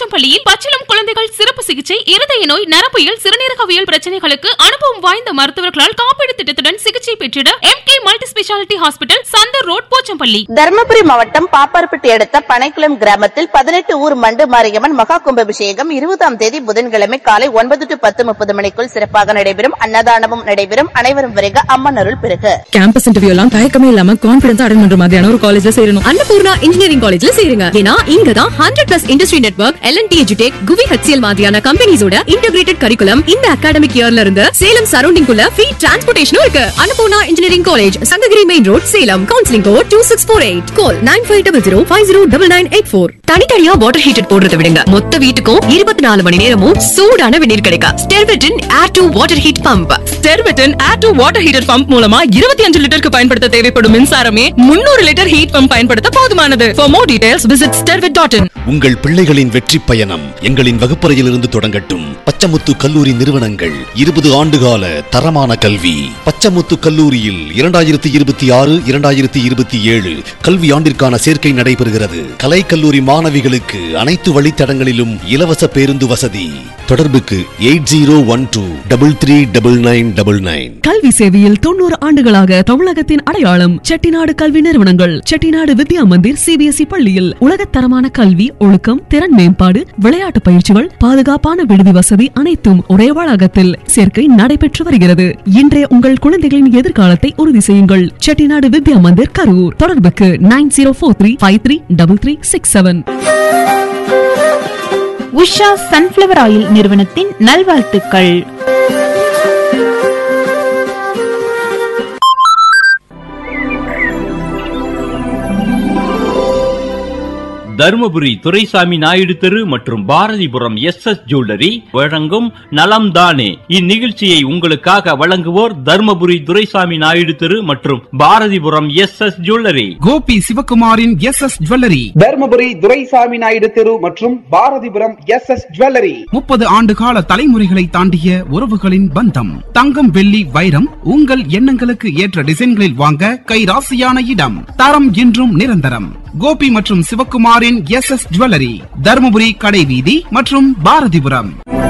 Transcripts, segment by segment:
போச்சம்பள்ளியில் பச்சிளம் குழந்தைகள் சிறப்பு சிகிச்சை இருதய நோய் நரம்பியல் சிறுநீரகவியல் பிரச்சனைகளுக்கு அனுபவம் வாய்ந்த மருத்துவர்களால் காப்பீடு திட்டத்துடன் சிகிச்சை பெற்றிட M K multi speciality hospital Chandar road Pochampalli Dharmapuri மாவட்டம் பாப்பார்பட்டி அடுத்த பனைக்குளம் கிராமத்தில் பதினெட்டு ஊர் மண்டு மாரியம்மன் மகா கும்பாபிஷேகம் இருபதாம் தேதி புதன்கிழமை காலை ஒன்பது டு பத்து முப்பது மணிக்குள் சிறப்பாக நடைபெறும் அன்னதானமும் நடைபெறும் அனைவரும் வருக அம்மன் அருள் பெருக கேம்பஸ் இன்டர்வியூ எல்லாம் தயக்கமே இல்லாம கான்பிடன்ஸ் அட்டன் பண்ற மாதிரியான ஒரு காலேஜ்ல சேரணும் அன்னபூர்ணா இன்ஜினியரிங் காலேஜ்ல சேருங்க ஏன்னா இங்க தான் hundred plus industry network L and T எஜுடெக் குவி ஹெச்சிஎல் மாதிரியான கம்பெனிஸோட இன்டகிரேட்டட் கரிக்குலம் இந்த அகாடமிக் இயர்ல இருந்து சேலம் சரௌண்டிங் குள்ள ஃப்ரீ டிரான்ஸ்போர்டேஷனும் இருக்கு Annapurna engineering college Sankagiri main road Salem counselling code two six four eight call nine five double zero five zero double nine eight four தனித்தனியா வாட்டர் ஹீட்டர் போடுறத விடுங்க மொத்த வீட்டுக்கும் இருபத்தி நாலு மணி நேரமும் சூடான வெந்நீர் கிடைக்கும் ஸ்டெர்வெட்டின் air to water heat pump ஸ்டெர்வெட்டன் air to water heater pump மூலமா இருபத்தி அஞ்சு லிட்டருக்கு பயன்படுத்த தேவைப்படும் மின்சாரமே முன்னூறு லிட்டர் ஹீட் பம்ப் பயன்படுத்த போதுமானது for more details visit Sterwet dot in உங்கள் பிள்ளைகளின் வெற்றி பயணம் எங்களின் வகுப்பறையிலிருந்து தொடங்கட்டும் பச்சமுத்து கல்லூரி நிறுவனங்கள் இருபது ஆண்டுகால தரமான கல்வி பச்சமுத்து கல்லூரியில் இரண்டாயிரத்தி இருபத்தி ஆறு இரண்டாயிரத்தி இருபத்தி ஏழு கல்வி ஆண்டிற்கான சேர்க்கை நடைபெறுகிறது கலை கல்லூரி மாணவிகளுக்கு அனைத்து வழித்தடங்களிலும் இலவச பேருந்து வசதி தொடர்புக்கு eight zero one two double three double nine double nine கல்வி சேவையில் தொண்ணூறு ஆண்டுகளாக தமிழகத்தின் அடையாளம் செட்டிநாடு கல்வி நிறுவனங்கள் செட்டிநாடு வித்யா மந்திர் சிபிஎஸ்இ பள்ளியில் உலகத்தரமான கல்வி ஒழுக்கம் திறன் மேம்பாடு விளையாட்டு பயிற்சிகள் பாதுகாப்பான விடுதி வசதி அனைத்தும் ஒரே வளாகத்தில் சேர்க்கை நடைபெற்று வருகிறது இன்றைய உங்கள் குழந்தைகளின் எதிர்காலத்தை உறுதி செய்யுங்கள் செட்டிநாடு வித்யா மந்திர் கரூர் தொடர்புக்கு nine zero four three five three double three six seven Usha Sunflower oil நிறுவனத்தின் நல்வாழ்த்துக்கள் தருமபுரி துரைசாமி நாயுடு தெரு மற்றும் பாரதிபுரம் எஸ் எஸ் ஜுவல்லரி வழங்கும் நலம் தானே இந்நிகழ்ச்சியை உங்களுக்காக வழங்குவோர் தருமபுரி துரைசாமி நாயுடு தெரு மற்றும் Bharathipuram S S jewellery Gopi சிவகுமாரின் S S jewellery Dharmapuri Duraisamy Naidu தெரு மற்றும் பாரதிபுரம் எஸ் எஸ் ஜுவல்லரி முப்பது ஆண்டு கால தலைமுறைகளை தாண்டிய உறவுகளின் பந்தம் தங்கம் வெள்ளி வைரம் உங்கள் எண்ணங்களுக்கு ஏற்ற டிசைன்களில் வாங்க கைராசியான இடம் தரம் என்றும் நிரந்தரம் கோபி மற்றும் சிவகுமாரின் எஸ் எஸ் ஜுவல்லரி தருமபுரி கடைவீதி மற்றும் பாரதிபுரம்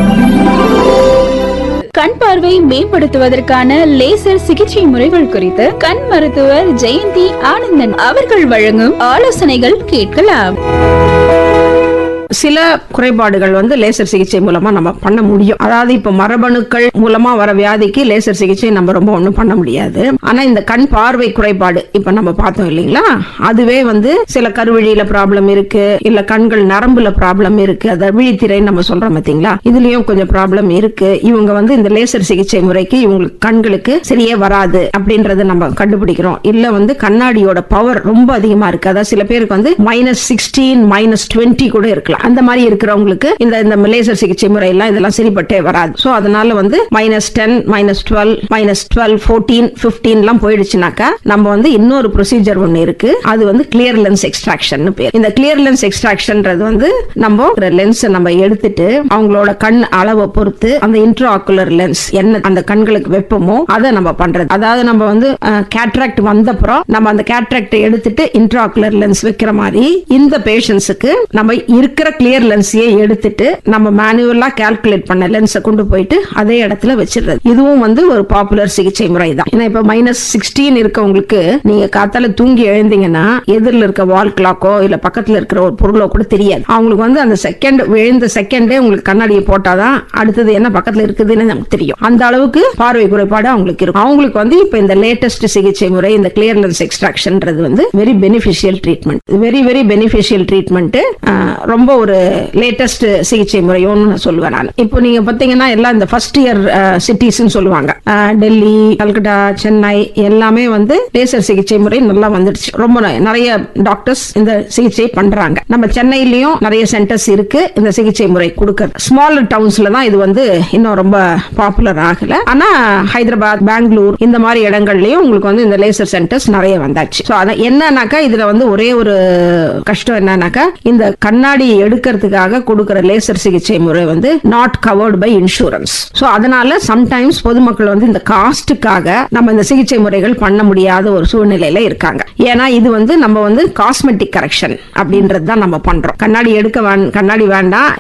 கண் பார்வை மேம்படுத்துவதற்கான லேசர் சிகிச்சை முறைகள் குறித்து கண் மருத்துவர் ஜெயந்தி ஆனந்தன் அவர்கள் வழங்கும் ஆலோசனைகள் கேட்கலாம் சில குறைபாடுகள் வந்து லேசர் சிகிச்சை மூலமா நம்ம பண்ண முடியும் அதாவது இப்ப மரபணுக்கள் மூலமா வர வியாதிக்கு லேசர் சிகிச்சை நம்ம ரொம்ப ஒண்ணும் பண்ண முடியாது ஆனா இந்த கண் பார்வை குறைபாடு இப்ப நம்ம பார்த்தோம் இல்லைங்களா அதுவே வந்து சில கருவழியில ப்ராப்ளம் இருக்கு இல்ல கண்கள் நரம்புல ப்ராப்ளம் இருக்கு அத விழித்திரை நம்ம சொல்றோம் பாத்தீங்களா இதுலயும் கொஞ்சம் ப்ராப்ளம் இருக்கு இவங்க வந்து இந்த லேசர் சிகிச்சை முறைக்கு இவங்களுக்கு கண்களுக்கு சரியே வராது அப்படின்றத நம்ம கண்டுபிடிக்கிறோம் இல்ல வந்து கண்ணாடியோட பவர் ரொம்ப அதிகமா இருக்கு அதாவது சில பேருக்கு வந்து மைனஸ் சிக்ஸ்டீன் மைனஸ் டுவெண்ட்டி கூட இருக்கலாம் அந்த மாதிரி இருக்கிறவங்களுக்கு இந்த இந்த லேசர் சிகிச்சை முறை எல்லாம் இதெல்லாம் சரிப்பட்டே வராது சோ அதனால வந்து minus ten minus twelve minus twelve fourteen fifteen எல்லாம் போயிடுச்சுனாக்கா நம்ம வந்து இன்னொரு ப்ரொசீஜர் ஒன்னு இருக்கு அது வந்து கிளியர் லென்ஸ் எக்ஸ்ட்ராக்ஷன் பேர் இந்த கிளியர் லென்ஸ் எக்ஸ்ட்ராக்ஷன்ன்றது வந்து நம்ம லென்ஸை நம்ம எடுத்துட்டு அவங்களோட கண் அளவை பொறுத்து அந்த இன்ட்ரோ ஆக்குலர் லென்ஸ் என்ன அந்த கண்களுக்கு வெப்பமோ அதை நம்ம பண்றது அதாவது நம்ம வந்து கேட்ராக்ட் வந்தப்புறம் நம்ம அந்த கேட்ராக்ட் எடுத்துட்டு இன்ட்ரோ ஆக்குலர் லென்ஸ் வைக்கிற மாதிரி இந்த பேஷண்ட்ஸுக்கு நம்ம இருக்கிற கிளியர் லென்ஸையே எடுத்துட்டு நம்ம மேனுவலா கால்குலேட் பண்ண லென்ஸை கொண்டு போயிட்டு அதே இடத்துல வச்சிடுறது இதுவும் வந்து ஒரு பாப்புலர் சிகிச்சை முறை தான் ஏன்னா இப்ப மைனஸ் சிக்ஸ்டீன் இருக்கவங்களுக்கு நீங்க காத்தால தூங்கி எழுந்தீங்கன்னா எதிரில் இருக்க வால் கிளாக்கோ இல்ல பக்கத்துல இருக்கிற ஒரு பொருளோ கூட தெரியாது அவங்களுக்கு வந்து அந்த செகண்ட் விழுந்த செகண்டே உங்களுக்கு கண்ணாடியை போட்டாதான் அடுத்தது என்ன பக்கத்துல இருக்குதுன்னு நமக்கு தெரியும் அந்த அளவுக்கு பார்வை குறைபாடு அவங்களுக்கு இருக்கும் அவங்களுக்கு வந்து இப்ப இந்த லேட்டஸ்ட் சிகிச்சை முறை இந்த கிளியர் லென்ஸ் எக்ஸ்ட்ராக்ஷன்ன்றது வந்து very beneficial treatment very very beneficial treatment ரொம்ப ஒரு லேட்டஸ்ட் சிகிச்சை முறையோன்னு நான் சொல்லுவேன் நான் இப்போ நீங்க பாத்தீங்கன்னா எல்லாம் இந்த ஃபர்ஸ்ட் இயர் சிட்டிஸ்ன்னு சொல்லுவாங்க அஹ், டெல்லி கல்கட்டா சென்னை எல்லாமே வந்து லேசர் சிகிச்சை முறை நல்லா வந்துடுச்சு ரொம்ப ந- நிறைய டாக்டர்ஸ் இந்த சிகிச்சை பண்றாங்க நம்ம சென்னையிலயும் நிறைய சென்டர்ஸ் இருக்கு இந்த சிகிச்சை முறை கொடுக்கறது ஸ்மாலர் டவுன்ஸ்ல தான் இது வந்து இன்னும் ரொம்ப பாப்புலர் ஆகல ஆனா ஹைதராபாத் பெங்களூர் இந்த மாதிரி இடங்கள்லயும் உங்களுக்கு வந்து இந்த லேசர் சென்டர்ஸ் நிறைய வந்தாச்சு ஸோ அதான் என்னன்னாக்கா இதுல வந்து ஒரே ஒரு கஷ்டம் என்னன்னாக்கா இந்த கண்ணாடி எடுக்கிறதுக்காக கொடுக்கிற லேசர் சிகிச்சை முறை வந்து not covered by insurance so அதனால சம்டைம்ஸ் பொதுமக்கள் வந்து இந்த காஸ்ட்டுக்காக நம்ம இந்த சிகிச்சை முறைகள் பண்ண முடியாத ஒரு சூழ்நிலையில இருக்காங்க ஏன்னா இது வந்து நம்ம வந்து காஸ்மெட்டிக் கரெக்ஷன் அப்படின்றது தான் நம்ம பண்றோம் கண்ணாடி எடுக்க வேண்- கண்ணாடி வேண்டாம்